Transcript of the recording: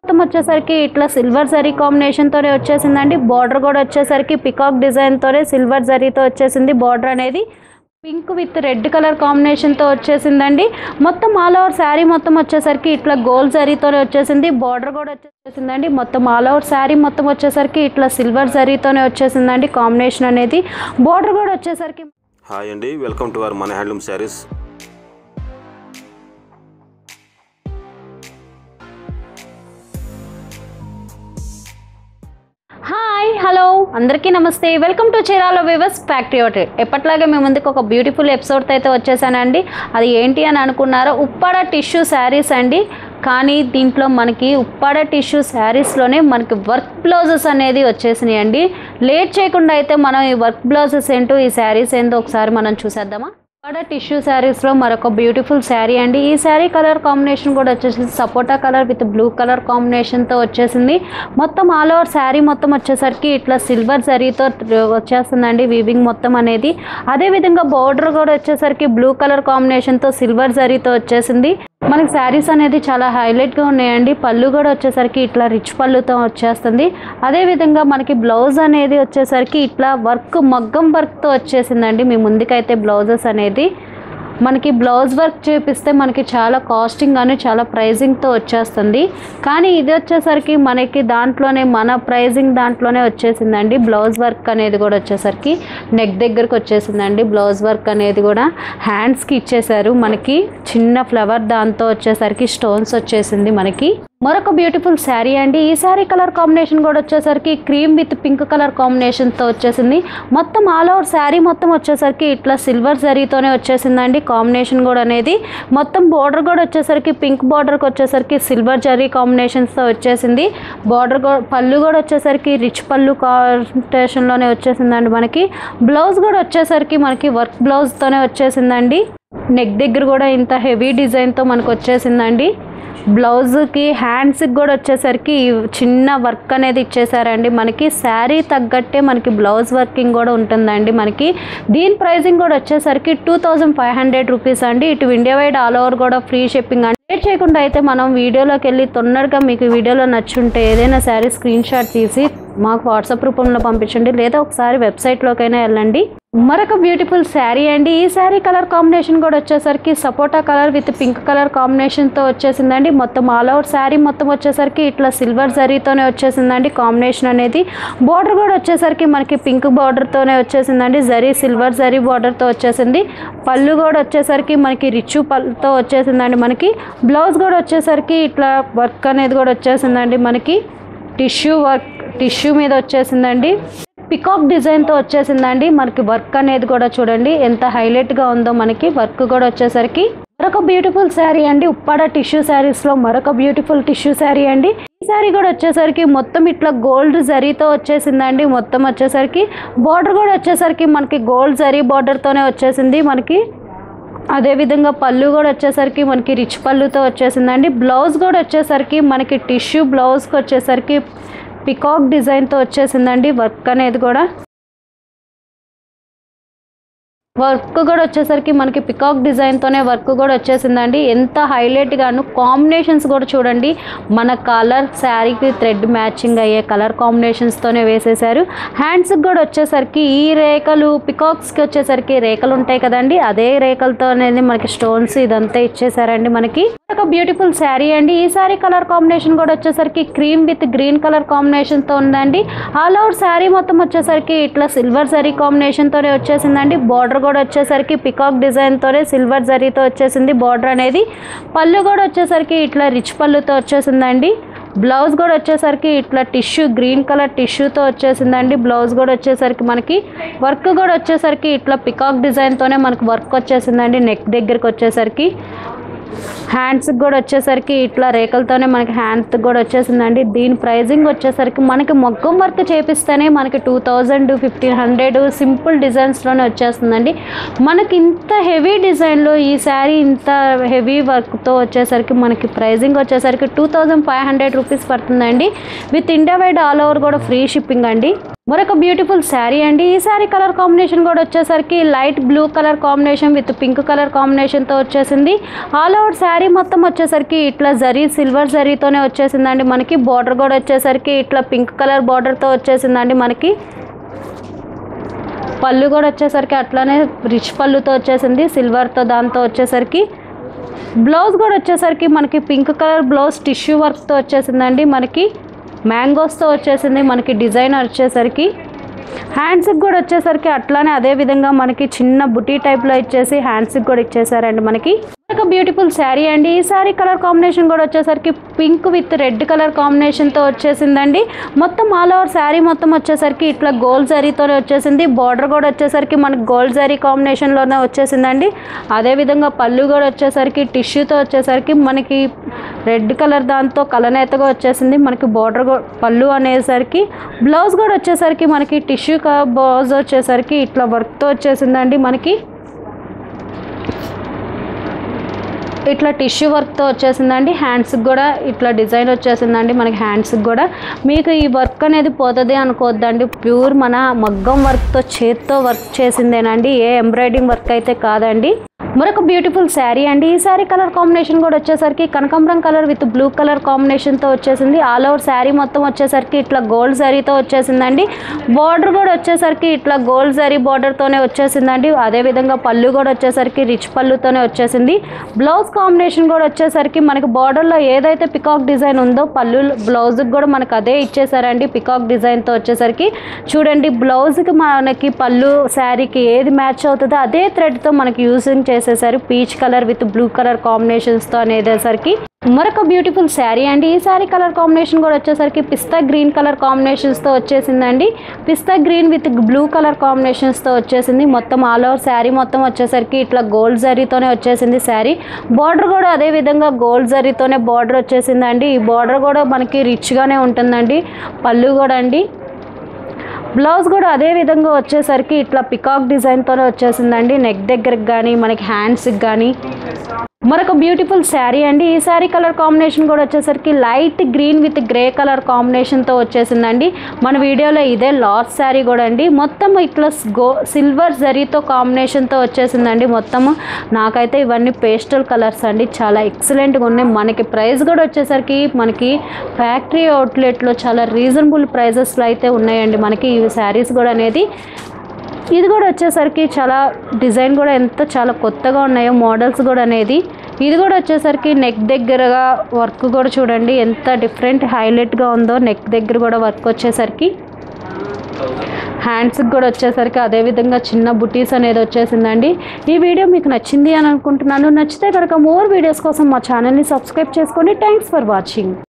మొత్తం వచ్చేసరికి ఇట్లా సిల్వర్ జరీ కాంబినేషన్తోనే వచ్చేసిందండి బార్డర్ కూడా వచ్చేసరికి పికాక్ డిజైన్తోనే సిల్వర్ జరీతో వచ్చేసింది బార్డర్ అనేది పింక్ విత్ రెడ్ కలర్ కాంబినేషన్తో వచ్చేసిందండి మొత్తం ఆల్ ఓవర్ శారీ మొత్తం వచ్చేసరికి ఇట్లా గోల్డ్ జరీతోనే వచ్చేసింది బార్డర్ కూడా వచ్చేసిందండి మొత్తం ఆల్ ఓవర్ శారీ మొత్తం వచ్చేసరికి ఇట్లా సిల్వర్ జరీతోనే వచ్చేసిందండి కాంబినేషన్ అనేది బార్డర్ కూడా వచ్చేసరికి హాయ్ అండి వెల్కమ్ టు అవర్ మన హ్యాండ్లూమ్ శారీస్ హాయ్ హలో అందరికీ నమస్తే welcome to Chirala weavers factory hotel ఎప్పట్లాగే మీ ముందుకు ఒక బ్యూటిఫుల్ ఎపిసోడ్తో అయితే వచ్చేసానండి అది ఏంటి అని అనుకున్నారో ఉప్పాడ టిష్యూ శారీస్ అండి కానీ దీంట్లో మనకి ఉప్పాడ టిష్యూ శారీస్లోనే మనకి వర్క్ బ్లౌజెస్ అనేది వచ్చేసినాయి అండి లేట్ చేయకుండా అయితే మనం ఈ వర్క్ బ్లౌజెస్ ఏంటో ఈ శారీస్ ఏంటో ఒకసారి మనం చూసేద్దామా ఉప్పాడ టిష్యూ శారీస్లో మరొక బ్యూటిఫుల్ శారీ అండి ఈ శారీ కలర్ కాంబినేషన్ కూడా వచ్చేసింది sapota colour with blue colour కాంబినేషన్తో వచ్చేసింది మొత్తం ఆల్ ఓవర్ శారీ మొత్తం వచ్చేసరికి ఇట్లా సిల్వర్ జరీతో వచ్చేస్తుందండి వీవింగ్ మొత్తం అనేది అదేవిధంగా బార్డర్ కూడా వచ్చేసరికి బ్లూ కలర్ కాంబినేషన్తో సిల్వర్ జరీతో వచ్చేసింది మనకి శారీస్ అనేది చాలా హైలైట్గా ఉన్నాయండి పళ్ళు కూడా వచ్చేసరికి ఇట్లా రిచ్ పళ్ళుతో వచ్చేస్తుంది అదేవిధంగా మనకి బ్లౌజ్ అనేది వచ్చేసరికి ఇట్లా వర్క్ మగ్గం వర్క్తో వచ్చేసిందండి మీ ముందుకైతే బ్లౌజెస్ అనేది మనకి బ్లౌజ్ వర్క్ చేపిస్తే మనకి చాలా కాస్టింగ్ అని చాలా ప్రైజింగ్తో వచ్చేస్తుంది కానీ ఇది వచ్చేసరికి మనకి దాంట్లోనే మన ప్రైజింగ్ దాంట్లోనే వచ్చేసిందండి బ్లౌజ్ వర్క్ అనేది కూడా వచ్చేసరికి నెక్ దగ్గరకు వచ్చేసిందండి బ్లౌజ్ వర్క్ అనేది కూడా హ్యాండ్స్కి ఇచ్చేసారు మనకి చిన్న ఫ్లవర్ దాంతో వచ్చేసరికి స్టోన్స్ వచ్చేసింది మనకి మరొక బ్యూటిఫుల్ శారీ అండి ఈ శారీ కలర్ కాంబినేషన్ కూడా వచ్చేసరికి క్రీమ్ విత్ పింక్ కలర్ కాంబినేషన్తో వచ్చేసింది మొత్తం ఆల్ ఓవర్ శారీ మొత్తం వచ్చేసరికి ఇట్లా సిల్వర్ జరీతోనే వచ్చేసిందండి కాంబినేషన్ కూడా అనేది మొత్తం బార్డర్ కూడా వచ్చేసరికి పింక్ బార్డర్కి వచ్చేసరికి సిల్వర్ జరీ కాంబినేషన్స్తో వచ్చేసింది బార్డర్ పళ్ళు కూడా వచ్చేసరికి రిచ్ పళ్ళు కాంబినేషన్లోనే వచ్చేసిందండి మనకి బ్లౌజ్ కూడా వచ్చేసరికి మనకి వర్క్ బ్లౌజ్తోనే వచ్చేసిందండి నెక్ దగ్గర కూడా ఇంత హెవీ డిజైన్తో మనకు వచ్చేసిందండి బ్లౌజ్కి హ్యాండ్స్కి కూడా వచ్చేసరికి ఈ చిన్న వర్క్ అనేది ఇచ్చేసారండి మనకి శారీ తగ్గట్టే మనకి బ్లౌజ్ వర్కింగ్ కూడా ఉంటుందండి మనకి దీని ప్రైసింగ్ కూడా వచ్చేసరికి two thousand five hundred rupees అండి ఇటు ఇండియా వైడ్ ఆల్ ఓవర్ కూడా ఫ్రీ షిప్పింగ్ అండి లేట్ చేయకుండా అయితే మనం వీడియోలోకి వెళ్ళి తొందరగా మీకు వీడియోలో నచ్చుంటే ఏదైనా శారీ స్క్రీన్ షాట్ తీసి మాకు వాట్సాప్ రూపంలో పంపించండి లేదా ఒకసారి వెబ్సైట్లోకైనా వెళ్ళండి మరొక బ్యూటిఫుల్ శారీ అండి ఈ శారీ కలర్ కాంబినేషన్ కూడా వచ్చేసరికి sapota colour with pink colour కాంబినేషన్తో వచ్చేసిందండి మొత్తం ఆల్ ఓవర్ శారీ మొత్తం వచ్చేసరికి ఇట్లా సిల్వర్ జరీతోనే వచ్చేసిందండి కాంబినేషన్ అనేది బార్డర్ కూడా వచ్చేసరికి మనకి పింక్ బార్డర్తోనే వచ్చేసిందండి జరీ సిల్వర్ జరీ బార్డర్తో వచ్చేసింది పళ్ళు కూడా వచ్చేసరికి మనకి రిచ్ పళ్ళుతో వచ్చేసిందండి మనకి బ్లౌజ్ కూడా వచ్చేసరికి ఇట్లా వర్క్ అనేది కూడా వచ్చేసిందండి మనకి టిష్యూ వర్క్ టిష్యూ మీద వచ్చేసిందండి పికాక్ డిజైన్తో వచ్చేసిందండి మనకి వర్క్ అనేది కూడా చూడండి ఎంత హైలైట్గా ఉందో మనకి వర్క్ కూడా వచ్చేసరికి మరొక బ్యూటిఫుల్ శారీ అండి ఉప్పాడ టిష్యూ శారీస్లో మరొక బ్యూటిఫుల్ టిష్యూ శారీ అండి ఈ శారీ కూడా వచ్చేసరికి మొత్తం ఇట్లా గోల్డ్ జరీతో వచ్చేసిందండి మొత్తం వచ్చేసరికి బార్డర్ కూడా వచ్చేసరికి మనకి గోల్డ్ జరీ బార్డర్తోనే వచ్చేసింది మనకి అదేవిధంగా పళ్ళు కూడా వచ్చేసరికి మనకి రిచ్ పళ్ళుతో వచ్చేసిందండి బ్లౌజ్ కూడా వచ్చేసరికి మనకి టిష్యూ బ్లౌజ్కి వచ్చేసరికి పికాక్ డిజైన్తో వచ్చేసిందండి వర్క్ అనేది కూడా వర్క్ కూడా వచ్చేసరికి మనకి పికాక్ డిజైన్తోనే వర్క్ కూడా వచ్చేసిందండి ఎంత హైలైట్గాను కాంబినేషన్స్ కూడా చూడండి మన కలర్ శారీకి థ్రెడ్ మ్యాచింగ్ అయ్యే కలర్ కాంబినేషన్స్తోనే వేసేసారు హ్యాండ్స్కి కూడా వచ్చేసరికి ఈ రేఖలు పికాక్స్కి వచ్చేసరికి రేఖలు ఉంటాయి కదండి అదే రేఖలతో అనేది మనకి స్టోన్స్ ఇదంతా ఇచ్చేసారండి మనకి ఒక బ్యూటిఫుల్ శారీ అండి ఈ శారీ కలర్ కాంబినేషన్ కూడా వచ్చేసరికి క్రీమ్ విత్ గ్రీన్ కలర్ కాంబినేషన్తో ఉందండి ఆల్ ఓవర్ శారీ మొత్తం వచ్చేసరికి ఇట్లా సిల్వర్ జరీ కాంబినేషన్తోనే వచ్చేసిందండి బార్డర్ కూడా వచ్చేసరికి పికాక్ డిజైన్తోనే సిల్వర్ జరీతో వచ్చేసింది బార్డర్ అనేది పళ్ళు కూడా వచ్చేసరికి ఇట్లా రిచ్ పళ్ళుతో వచ్చేసిందండి బ్లౌజ్ కూడా వచ్చేసరికి ఇట్లా టిష్యూ గ్రీన్ కలర్ టిష్యూతో వచ్చేసిందండి బ్లౌజ్ కూడా వచ్చేసరికి మనకి వర్క్ కూడా వచ్చేసరికి ఇట్లా పికాక్ డిజైన్తోనే మనకి వర్క్ వచ్చేసిందండి నెక్ దగ్గరికి వచ్చేసరికి హ్యాండ్స్కి కూడా వచ్చేసరికి ఇట్లా రేఖలతోనే మనకి హ్యాండ్స్కి కూడా వచ్చేసిందండి దీని ప్రైజింగ్ వచ్చేసరికి మనకి మొగ్గం వర్క్ చేపిస్తేనే మనకి two thousand fifteen hundred simple డిజైన్స్లోనే వచ్చేస్తుందండి మనకి ఇంత హెవీ డిజైన్లో ఈ శారీ ఇంత హెవీ వర్క్తో వచ్చేసరికి మనకి ప్రైజింగ్ వచ్చేసరికి two thousand five hundred rupees పడుతుందండి with India wide all over కూడా ఫ్రీ షిప్పింగ్ అండి మరొక బ్యూటిఫుల్ శారీ అండి ఈ శారీ కలర్ కాంబినేషన్ కూడా వచ్చేసరికి light blue colour combination with pink colour కాంబినేషన్తో వచ్చేసింది ఆల్ ఓవర్ శారీ మొత్తం వచ్చేసరికి ఇట్లా జరీ సిల్వర్ జరీతోనే వచ్చేసిందండి మనకి బార్డర్ కూడా వచ్చేసరికి ఇట్లా పింక్ కలర్ బార్డర్తో వచ్చేసిందండి మనకి పళ్ళు కూడా వచ్చేసరికి అట్లానే రిచ్ పళ్ళుతో వచ్చేసింది సిల్వర్తో దాంతో వచ్చేసరికి బ్లౌజ్ కూడా వచ్చేసరికి మనకి పింక్ కలర్ బ్లౌజ్ టిష్యూ వర్క్తో వచ్చేసిందండి మనకి మ్యాంగోస్తో వచ్చేసింది మనకి డిజైన్ వచ్చేసరికి హ్యాండ్స్కి కూడా వచ్చేసరికి అట్లానే అదే విధంగా మనకి చిన్న బుటీ టైప్లో ఇచ్చేసి హ్యాండ్స్కి కూడా ఇచ్చేసారండి మనకి ఒక బ్యూటిఫుల్ శారీ అండి ఈ శారీ కలర్ కాంబినేషన్ కూడా వచ్చేసరికి పింక్ విత్ రెడ్ కలర్ కాంబినేషన్తో వచ్చేసిందండి మొత్తం ఆల్ ఓవర్ శారీ మొత్తం వచ్చేసరికి ఇట్లా గోల్డ్ జరీతోనే వచ్చేసింది బార్డర్ కూడా వచ్చేసరికి మనకి గోల్డ్ జరీ కాంబినేషన్లోనే వచ్చేసిందండి అదేవిధంగా పళ్ళు కూడా వచ్చేసరికి టిష్యూతో వచ్చేసరికి మనకి రెడ్ కలర్ దాంతో కలనేతగా వచ్చేసింది మనకి బార్డర్ పళ్ళు అనేసరికి బ్లౌజ్ కూడా వచ్చేసరికి మనకి టిష్యూ బ్లౌజ్ వచ్చేసరికి ఇట్లా వర్క్తో వచ్చేసిందండి మనకి ఇట్లా టిష్యూ వర్క్తో వచ్చేసిందండి హ్యాండ్స్కి కూడా ఇట్లా డిజైన్ వచ్చేసిందండి మనకి హ్యాండ్స్కి కూడా మీకు ఈ వర్క్ అనేది పోతుంది అనుకోవద్దండి ప్యూర్ మన మగ్గం వర్క్తో చేత్తో వర్క్ చేసిందేనండి ఏ ఎంబ్రాయిడింగ్ వర్క్ అయితే కాదండి మరొక బ్యూటిఫుల్ శారీ అండి ఈ శారీ కలర్ కాంబినేషన్ కూడా వచ్చేసరికి కనకాంబరం కలర్ విత్ బ్లూ కలర్ కాంబినేషన్తో వచ్చేసింది ఆల్ ఓవర్ శారీ మొత్తం వచ్చేసరికి ఇట్లా గోల్డ్ జరీతో వచ్చేసిందండి బార్డర్ కూడా వచ్చేసరికి ఇట్లా గోల్డ్ జరీ బార్డర్తోనే వచ్చేసిందండి అదేవిధంగా పళ్ళు కూడా వచ్చేసరికి రిచ్ పళ్ళుతోనే వచ్చేసింది బ్లౌజ్ కాంబినేషన్ కూడా వచ్చేసరికి మనకి బార్డర్లో ఏదైతే పికాక్ డిజైన్ ఉందో పళ్ళు బ్లౌజ్కి కూడా మనకు అదే ఇచ్చేసారండి పికాక్ డిజైన్తో వచ్చేసరికి చూడండి బ్లౌజ్కి మనకి పళ్ళు శారీకి ఏది మ్యాచ్ అవుతుందో అదే థ్రెడ్తో మనకి యూజింగ్ చేసేసారు peach colour with blue colour కాంబినేషన్స్తో అనేసరికి మరొక బ్యూటిఫుల్ శారీ అండి ఈ శారీ కలర్ కాంబినేషన్ కూడా వచ్చేసరికి పిస్తా గ్రీన్ కలర్ కాంబినేషన్స్తో వచ్చేసిందండి పిస్తా గ్రీన్ విత్ బ్లూ కలర్ కాంబినేషన్స్తో వచ్చేసింది మొత్తం ఆల్ ఓవర్ శారీ మొత్తం వచ్చేసరికి ఇట్లా గోల్డ్ జరీతోనే వచ్చేసింది శారీ బార్డర్ కూడా అదే విధంగా గోల్డ్ జరీతోనే బార్డర్ వచ్చేసిందండి ఈ బార్డర్ కూడా మనకి రిచ్గానే ఉంటుందండి పళ్ళు కూడా అండి బ్లౌజ్ కూడా అదే విధంగా వచ్చేసరికి ఇట్లా పికాక్ డిజైన్తోనే వచ్చేసిందండి నెక్ దగ్గరికి కానీ మనకి హ్యాండ్స్కి కానీ మరొక బ్యూటిఫుల్ శారీ అండి ఈ శారీ కలర్ కాంబినేషన్ కూడా వచ్చేసరికి light green with grey colour కాంబినేషన్తో వచ్చేసిందండి మన వీడియోలో ఇదే లాస్ట్ శారీ కూడా అండి మొత్తం ఇట్లా గో సిల్వర్ జరీతో కాంబినేషన్తో వచ్చేసిందండి మొత్తము నాకైతే ఇవన్నీ పేస్టల్ కలర్స్ అండి చాలా ఎక్సలెంట్గా ఉన్నాయి మనకి ప్రైస్ కూడా వచ్చేసరికి మనకి ఫ్యాక్టరీ అవుట్లెట్లో చాలా రీజనబుల్ ప్రైజెస్లో అయితే ఉన్నాయండి మనకి ఈ శారీస్ కూడా అనేది ఇది కూడా వచ్చేసరికి చాలా డిజైన్ కూడా ఎంత చాలా కొత్తగా ఉన్నాయో మోడల్స్ కూడా అనేది ఇది కూడా వచ్చేసరికి నెక్ దగ్గరగా వర్క్ కూడా చూడండి ఎంత డిఫరెంట్ హైలైట్గా ఉందో నెక్ దగ్గర కూడా వర్క్ వచ్చేసరికి హ్యాండ్స్కి కూడా వచ్చేసరికి అదేవిధంగా చిన్న బుటీస్ అనేది వచ్చేసిందండి ఈ వీడియో మీకు నచ్చింది అని అనుకుంటున్నాను నచ్చితే కనుక మోర్ వీడియోస్ కోసం మా ఛానల్ని సబ్స్క్రైబ్ చేసుకోండి థ్యాంక్స్ ఫర్ వాచింగ్